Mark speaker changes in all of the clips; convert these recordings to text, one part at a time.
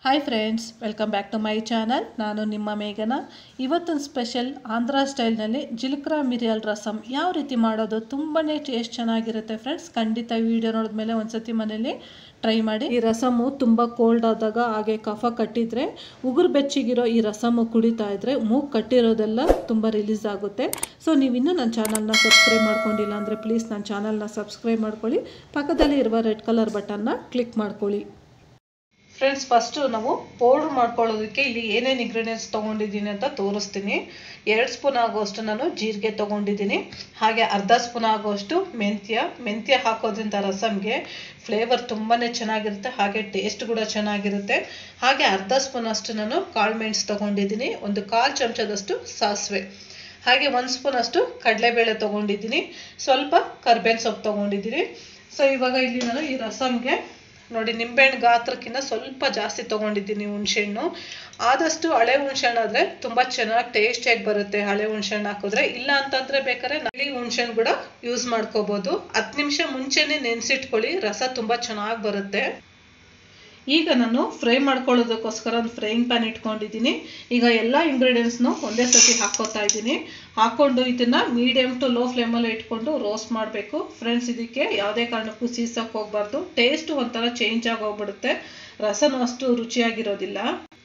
Speaker 1: hi friends welcome back to my channel ನಾನು ನಿಮ್ಮ ಮೇಘನ ಇವತ್ತಿನ ಸ್ಪೆಷಲ್ ಆಂಧ್ರ ಸ್ಟೈಲ್ನಲ್ಲಿ ಜಿಲ್ಕ್ರಾ ಮಿರಿಯಲ್ ರಸಮ್ ಯಾವ ರೀತಿ ಮಾಡೋದು ತುಂಬಾ ಟೇಸ್ಟ್ ಚೆನ್ನಾಗಿರುತ್ತೆ ಫ್ರೆಂಡ್ಸ್ ಖಂಡಿತ ವಿಡಿಯೋ ನೋಡಿದ್ಮೇಲೆ ಒಂದ್ಸತಿ ಮನೇಲಿ ಟ್ರೈ ಮಾಡಿ ಈ ರಸಮು ತುಂಬ ಕೋಲ್ಡ್ ಆದಾಗ ಹಾಗೆ ಕಫ ಕಟ್ಟಿದ್ರೆ ಉಗುರು ಬೆಚ್ಚಿಗಿರೋ ಈ ರಸಮು ಕುಡಿತಾ ಇದ್ರೆ ಮೂಗು ಕಟ್ಟಿರೋದೆಲ್ಲ ತುಂಬ ರಿಲೀಸ್ ಆಗುತ್ತೆ ಸೊ ನೀವು ಇನ್ನೂ ನನ್ನ ಚಾನಲ್ನ ಸಬ್ಸ್ಕ್ರೈಬ್ ಮಾಡ್ಕೊಂಡಿಲ್ಲ ಅಂದರೆ ಪ್ಲೀಸ್ ನನ್ನ ಚಾನಲ್ನ ಸಬ್ಸ್ಕ್ರೈಬ್ ಮಾಡ್ಕೊಳ್ಳಿ ಪಕ್ಕದಲ್ಲಿ ಇರುವ ರೆಡ್ ಕಲರ್ ಬಟನ್ನ ಕ್ಲಿಕ್ ಮಾಡ್ಕೊಳ್ಳಿ ಫ್ರೆಂಡ್ಸ್ ಫಸ್ಟು ನಾವು ಪೌಡ್ರ್ ಮಾಡ್ಕೊಳ್ಳೋದಕ್ಕೆ ಇಲ್ಲಿ ಏನೇನು ಇಂಗ್ರೀಡಿಯೆಂಟ್ಸ್ ತೊಗೊಂಡಿದ್ದೀನಿ ಅಂತ ತೋರಿಸ್ತೀನಿ ಎರಡು ಸ್ಪೂನ್ ಆಗೋಷ್ಟು ನಾನು ಜೀರಿಗೆ ತೊಗೊಂಡಿದ್ದೀನಿ ಹಾಗೆ ಅರ್ಧ ಸ್ಪೂನ್ ಆಗೋಷ್ಟು ಮೆಂತ್ಯ ಮೆಂತ್ಯ ಹಾಕೋದ್ರಿಂದ ರಸಮ್ಗೆ ಫ್ಲೇವರ್ ತುಂಬಾ ಚೆನ್ನಾಗಿರುತ್ತೆ ಹಾಗೆ ಟೇಸ್ಟ್ ಕೂಡ ಚೆನ್ನಾಗಿರುತ್ತೆ ಹಾಗೆ ಅರ್ಧ ಸ್ಪೂನ್ ಅಷ್ಟು ನಾನು ಕಾಳು ಮೆಣಸು ತೊಗೊಂಡಿದ್ದೀನಿ ಒಂದು ಕಾಲು ಚಮಚದಷ್ಟು ಸಾಸಿವೆ ಹಾಗೆ ಒಂದು ಸ್ಪೂನ್ ಅಷ್ಟು ಕಡಲೆಬೇಳೆ ತೊಗೊಂಡಿದ್ದೀನಿ ಸ್ವಲ್ಪ ಕರ್ಬೇವಿನ ಸೊಪ್ಪು ತೊಗೊಂಡಿದ್ದೀನಿ ಸೊ ಇವಾಗ ಇಲ್ಲಿ ನಾನು ಈ ರಸಮ್ಗೆ ನೋಡಿ ನಿಂಬೆಹಣ್ಣು ಗಾತ್ರಕ್ಕಿಂತ ಸ್ವಲ್ಪ ಜಾಸ್ತಿ ತೊಗೊಂಡಿದ್ದೀನಿ ಹುಣಸೆಹಣ್ಣು ಆದಷ್ಟು ಹಳೆ ಹುಣಸೆಹಣ್ಣು ಆದರೆ ತುಂಬ ಚೆನ್ನಾಗಿ ಟೇಸ್ಟಿಯಾಗಿ ಬರುತ್ತೆ ಹಳೆ ಹುಣಸೆಹಣ್ಣು ಹಾಕಿದ್ರೆ ಇಲ್ಲ ಅಂತಂದರೆ ಬೇಕಾದ್ರೆ ನಳಿ ಹುಣಸೆಹಣ್ಣು ಕೂಡ ಯೂಸ್ ಮಾಡ್ಕೋಬೋದು ಹತ್ತು ನಿಮಿಷ ಮುಂಚೆನೇ ನೆನೆಸಿಟ್ಕೊಳ್ಳಿ ರಸ ತುಂಬ ಚೆನ್ನಾಗಿ ಬರುತ್ತೆ ಈಗ ನಾನು ಫ್ರೈ ಮಾಡ್ಕೊಳ್ಳೋದಕ್ಕೋಸ್ಕರ ಒಂದು ಫ್ರೈಯಿಂಗ್ ಪ್ಯಾನ್ ಇಟ್ಕೊಂಡಿದ್ದೀನಿ ಈಗ ಎಲ್ಲ ಇಂಗ್ರೀಡಿಯೆಂಟ್ಸ್ನು ಒಂದೇ ಸತಿ ಹಾಕೋತಾ ಇದ್ದೀನಿ ಹಾಕ್ಕೊಂಡು ಇದನ್ನು ಮೀಡಿಯಮ್ ಟು ಲೋ ಫ್ಲೇಮಲ್ಲಿ ಇಟ್ಕೊಂಡು ರೋಸ್ಟ್ ಮಾಡಬೇಕು ಫ್ರೆಂಡ್ಸ್ ಇದಕ್ಕೆ ಯಾವುದೇ ಕಾರಣಕ್ಕೂ ಸೀಸಕ್ಕೆ ಹೋಗ್ಬಾರ್ದು ಟೇಸ್ಟ್ ಒಂಥರ ಚೇಂಜ್ ಆಗೋಗ್ಬಿಡುತ್ತೆ ರಸನೂ ಅಷ್ಟು ರುಚಿಯಾಗಿರೋದಿಲ್ಲ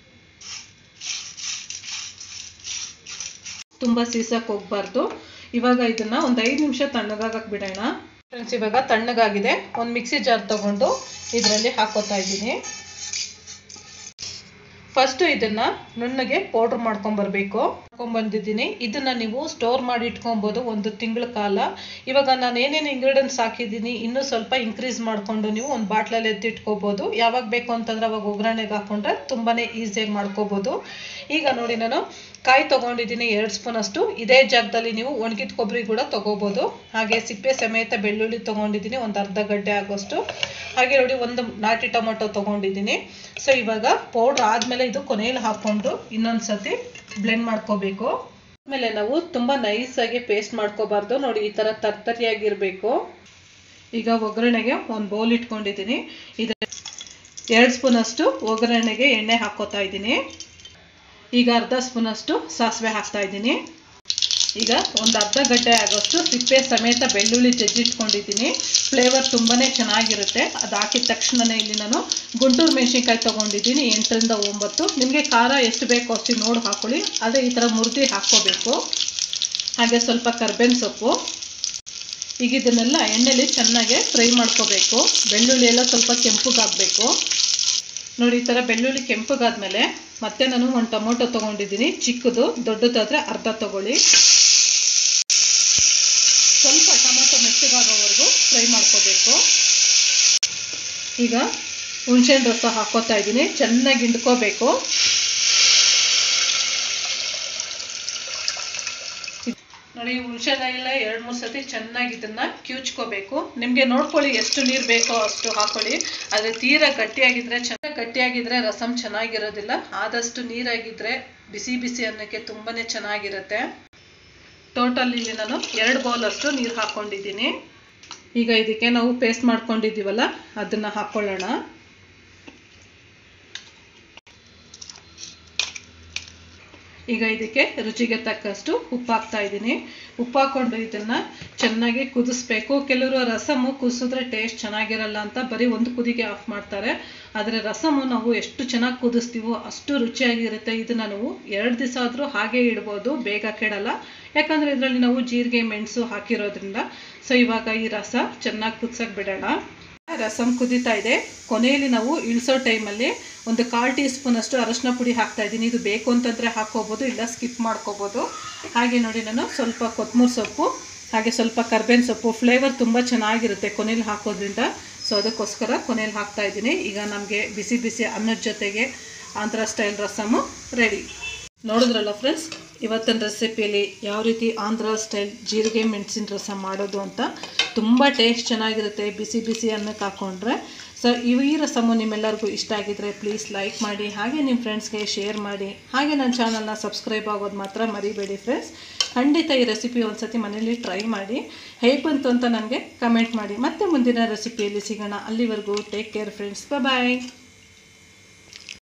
Speaker 1: ತುಂಬ ಸೀಸಕ್ಕೆ ಹೋಗ್ಬಾರ್ದು ಇವಾಗ ಇದನ್ನ ಒಂದು ಐದು ನಿಮಿಷ ತಣ್ಣಗಾಗಕ್ಕೆ ಬಿಡೋಣ ಫ್ರೆಂಡ್ಸ್ ಇವಾಗ ತಣ್ಣಗಾಗಿದೆ ಒಂದು ಮಿಕ್ಸಿ ಜಾರ್ ತಗೊಂಡು ಇದರಲ್ಲಿ ಹಾಕೋತಾ ಇದ್ದೀನಿ ಫಸ್ಟು ಇದನ್ನ ನುಣ್ಣಗೆ ಪೌಡ್ರ್ ಮಾಡ್ಕೊಂಬರ್ಬೇಕು ಬಂದಿದ್ದೀನಿ ಇದನ್ನ ನೀವು ಸ್ಟೋರ್ ಮಾಡಿ ಇಟ್ಕೊಬೋದು ಒಂದು ತಿಂಗಳ ಕಾಲ ಇವಾಗ ನಾನು ಏನೇನು ಇಂಗ್ರೀಡಿಯೆಂಟ್ಸ್ ಹಾಕಿದ್ದೀನಿ ಇನ್ನೂ ಸ್ವಲ್ಪ ಇನ್ಕ್ರೀಸ್ ಮಾಡಿಕೊಂಡು ನೀವು ಒಂದು ಬಾಟ್ಲಲ್ಲಿ ಎತ್ತಿಟ್ಕೋಬೋದು ಯಾವಾಗ ಬೇಕು ಅಂತಂದ್ರೆ ಅವಾಗ ಒಗ್ಗರಣೆಗೆ ಹಾಕೊಂಡ್ರೆ ತುಂಬಾ ಈಸಿಯಾಗಿ ಮಾಡ್ಕೋಬೋದು ಈಗ ನೋಡಿ ನಾನು ಕಾಯಿ ತೊಗೊಂಡಿದ್ದೀನಿ ಎರಡು ಸ್ಪೂನ್ ಅಷ್ಟು ಇದೇ ಜಾಗದಲ್ಲಿ ನೀವು ಒಣಗಿದ ಕೊಬ್ಬರಿ ಕೂಡ ತೊಗೋಬೋದು ಹಾಗೆ ಸಿಪ್ಪೆ ಸಮೇತ ಬೆಳ್ಳುಳ್ಳಿ ತೊಗೊಂಡಿದ್ದೀನಿ ಒಂದು ಅರ್ಧ ಗಡ್ಡೆ ಆಗೋಷ್ಟು ಹಾಗೆ ನೋಡಿ ಒಂದು ನಾಟಿ ಟೊಮೊಟೊ ತೊಗೊಂಡಿದ್ದೀನಿ ಸೊ ಇವಾಗ ಪೌಡ್ರ್ ಆದಮೇಲೆ ಇದು ಕೊನೆಯಲ್ಲಿ ಹಾಕ್ಕೊಂಡು ಇನ್ನೊಂದು ಸತಿ ಬ್ಲೆಂಡ್ ಮಾಡ್ಕೋಬೇಕು ಆಮೇಲೆ ನಾವು ತುಂಬ ನೈಸಾಗಿ ಪೇಸ್ಟ್ ಮಾಡ್ಕೋಬಾರ್ದು ನೋಡಿ ಈ ಥರ ತರ್ತರಿಯಾಗಿರಬೇಕು ಈಗ ಒಗ್ಗರಣೆಗೆ ಒಂದು ಬೌಲ್ ಇಟ್ಕೊಂಡಿದ್ದೀನಿ ಇದು ಎರಡು ಸ್ಪೂನ್ ಅಷ್ಟು ಒಗ್ಗರಣೆಗೆ ಎಣ್ಣೆ ಹಾಕೋತಾ ಇದ್ದೀನಿ ಈಗ ಅರ್ಧ ಸ್ಪೂನ್ ಅಷ್ಟು ಸಾಸಿವೆ ಹಾಕ್ತಾ ಇದ್ದೀನಿ ಈಗ ಒಂದು ಅರ್ಧ ಗಡ್ಡೆ ಆಗೋಷ್ಟು ಸಿಪ್ಪೆ ಸಮೇತ ಬೆಳ್ಳುಳ್ಳಿ ಜಜ್ಜಿಟ್ಕೊಂಡಿದ್ದೀನಿ ಫ್ಲೇವರ್ ತುಂಬಾ ಚೆನ್ನಾಗಿರುತ್ತೆ ಅದು ಹಾಕಿದ ತಕ್ಷಣನೇ ಇಲ್ಲಿ ನಾನು ಗುಂಟೂರು ಮೆಣಸಿನ್ಕಾಯಿ ತೊಗೊಂಡಿದ್ದೀನಿ ಎಂಟರಿಂದ ಒಂಬತ್ತು ನಿಮಗೆ ಖಾರ ಎಷ್ಟು ಬೇಕೋ ಅಷ್ಟು ನೋಡಿ ಹಾಕೊಳ್ಳಿ ಅದೇ ಈ ಥರ ಮುರಿದು ಹಾಕ್ಕೋಬೇಕು ಹಾಗೆ ಸ್ವಲ್ಪ ಕರ್ಬೇವಿನ ಸೊಪ್ಪು ಈಗ ಇದನ್ನೆಲ್ಲ ಎಣ್ಣೆಲಿ ಚೆನ್ನಾಗಿ ಫ್ರೈ ಮಾಡ್ಕೋಬೇಕು ಬೆಳ್ಳುಳ್ಳಿ ಎಲ್ಲ ಸ್ವಲ್ಪ ಕೆಂಪಗಾಗಬೇಕು ನೋಡಿ ಈ ಥರ ಬೆಳ್ಳುಳ್ಳಿ ಕೆಂಪಗಾದ್ಮೇಲೆ ಮತ್ತೆ ನಾನು ಒಂದು ಟೊಮೊಟೊ ತೊಗೊಂಡಿದ್ದೀನಿ ಚಿಕ್ಕದು ದೊಡ್ಡದಾದರೆ ಅರ್ಧ ತೊಗೊಳ್ಳಿ ಸ್ವಲ್ಪ ಟೊಮೊಟೊ ಮೆತ್ತಗಾಗೋವರೆಗೂ ಫ್ರೈ ಮಾಡ್ಕೋಬೇಕು ಈಗ ಹುಣಸೆಹಣ್ಣು ರಸ ಹಾಕೋತಾ ಇದ್ದೀನಿ ಚೆನ್ನಾಗಿ ಹಿಂಡ್ಕೋಬೇಕು ನೋಡಿ ಹುಣಸೆಹಣ್ಣೆಲ್ಲ ಎರಡು ಮೂರು ಸತಿ ಚೆನ್ನಾಗಿ ಇದನ್ನ ಕಿವುಚ್ಕೋಬೇಕು ನಿಮಗೆ ನೋಡ್ಕೊಳ್ಳಿ ಎಷ್ಟು ನೀರು ಬೇಕೋ ಅಷ್ಟು ಹಾಕೊಳ್ಳಿ ಆದರೆ ತೀರಾ ಗಟ್ಟಿಯಾಗಿದ್ರೆ ಚೆನ್ನಾಗಿ ಗಟ್ಟಿಯಾಗಿದ್ರೆ ರಸಮ್ ಚೆನ್ನಾಗಿರೋದಿಲ್ಲ ಆದಷ್ಟು ನೀರಾಗಿದ್ರೆ ಬಿಸಿ ಬಿಸಿ ಅನ್ನಕ್ಕೆ ತುಂಬಾನೇ ಚೆನ್ನಾಗಿರುತ್ತೆ ಟೋಟಲ್ ಇಲ್ಲಿ ನಾನು ಎರಡು ಬೌಲ್ ಅಷ್ಟು ನೀರು ಹಾಕ್ಕೊಂಡಿದ್ದೀನಿ ಈಗ ಇದಕ್ಕೆ ನಾವು ಪೇಸ್ಟ್ ಮಾಡ್ಕೊಂಡಿದ್ದೀವಲ್ಲ ಅದನ್ನ ಹಾಕ್ಕೊಳ್ಳೋಣ ಈಗ ಇದಕ್ಕೆ ರುಚಿಗೆ ತಕ್ಕಷ್ಟು ಉಪ್ಪು ಹಾಕ್ತಾ ಇದ್ದೀನಿ ಉಪ್ಪು ಹಾಕೊಂಡು ಇದನ್ನ ಚೆನ್ನಾಗಿ ಕುದಿಸ್ಬೇಕು ಕೆಲವರು ರಸಮು ಕುದಿಸಿದ್ರೆ ಟೇಸ್ಟ್ ಚೆನ್ನಾಗಿರಲ್ಲ ಅಂತ ಬರೀ ಒಂದು ಕುದಿಗೆ ಆಫ್ ಮಾಡ್ತಾರೆ ಆದರೆ ರಸಮು ನಾವು ಎಷ್ಟು ಚೆನ್ನಾಗಿ ಕುದಿಸ್ತೀವೋ ಅಷ್ಟು ರುಚಿಯಾಗಿರುತ್ತೆ ಇದನ್ನ ನಾವು ಎರಡು ದಿವಸ ಆದರೂ ಹಾಗೆ ಇಡ್ಬೋದು ಬೇಗ ಕೆಡಲ್ಲ ಯಾಕಂದರೆ ಇದರಲ್ಲಿ ನಾವು ಜೀರಿಗೆ ಮೆಣಸು ಹಾಕಿರೋದ್ರಿಂದ ಸೊ ಇವಾಗ ಈ ರಸ ಚೆನ್ನಾಗಿ ಕುದಿಸೋಕೆ ಬಿಡೋಣ ರಸಮ್ ಕುದೀತಾ ಇದೆ ಕೊನೆಯಲ್ಲಿ ನಾವು ಇಳಿಸೋ ಟೈಮಲ್ಲಿ ಒಂದು ಕಾಲು ಟೀ ಸ್ಪೂನ್ ಅಷ್ಟು ಅರಶಿನ ಪುಡಿ ಹಾಕ್ತಾ ಇದ್ದೀನಿ ಇದು ಬೇಕು ಅಂತಂದರೆ ಹಾಕ್ಕೋಬೋದು ಇಲ್ಲ ಸ್ಕಿಪ್ ಮಾಡ್ಕೋಬೋದು ಹಾಗೆ ನೋಡಿ ನಾನು ಸ್ವಲ್ಪ ಕೊತ್ತಂಬರಿ ಸೊಪ್ಪು ಹಾಗೆ ಸ್ವಲ್ಪ ಕರ್ಬೇವಿನ ಸೊಪ್ಪು ಫ್ಲೇವರ್ ತುಂಬ ಚೆನ್ನಾಗಿರುತ್ತೆ ಕೊನೆಯಲ್ಲಿ ಹಾಕೋದ್ರಿಂದ ಸೊ ಅದಕ್ಕೋಸ್ಕರ ಕೊನೆಯಲ್ಲಿ ಹಾಕ್ತಾ ಇದ್ದೀನಿ ಈಗ ನಮಗೆ ಬಿಸಿ ಬಿಸಿ ಅನ್ನದ ಜೊತೆಗೆ ಆಂಧ್ರ ಸ್ಟೈಲ್ ರಸಮು ರೆಡಿ ನೋಡಿದ್ರಲ್ಲ ಫ್ರೆಂಡ್ಸ್ ಇವತ್ತಿನ ರೆಸಿಪಿಯಲ್ಲಿ ಯಾವ ರೀತಿ ಆಂಧ್ರ ಸ್ಟೈಲ್ ಜೀರಿಗೆ ಮೆಣಸಿನ ರಸ ಮಾಡೋದು ಅಂತ ತುಂಬ ಟೇಸ್ಟ್ ಚೆನ್ನಾಗಿರುತ್ತೆ ಬಿಸಿ ಬಿಸಿ ಅನ್ನಕ್ಕೆ ಹಾಕ್ಕೊಂಡ್ರೆ ಸೊ ಇವು ಈ ರಸಮು ನಿಮ್ಮೆಲ್ಲರಿಗೂ ಇಷ್ಟ ಆಗಿದ್ರೆ ಪ್ಲೀಸ್ ಲೈಕ್ ಮಾಡಿ ಹಾಗೆ ನಿಮ್ಮ ಫ್ರೆಂಡ್ಸ್ಗೆ ಶೇರ್ ಮಾಡಿ ಹಾಗೆ ನನ್ನ ಚಾನಲ್ನ ಸಬ್ಸ್ಕ್ರೈಬ್ ಆಗೋದು ಮಾತ್ರ ಮರಿಬೇಡಿ ಫ್ರೆಂಡ್ಸ್ ಖಂಡಿತ ಈ ರೆಸಿಪಿ ಒಂದ್ಸತಿ ಮನೇಲಿ ಟ್ರೈ ಮಾಡಿ ಹೇಗೆ ಬಂತು ಅಂತ ನನಗೆ ಕಮೆಂಟ್ ಮಾಡಿ ಮತ್ತೆ ಮುಂದಿನ ರೆಸಿಪಿಯಲ್ಲಿ ಸಿಗೋಣ ಅಲ್ಲಿವರೆಗೂ ಟೇಕ್ ಕೇರ್ ಫ್ರೆಂಡ್ಸ್ ಬಾಯ್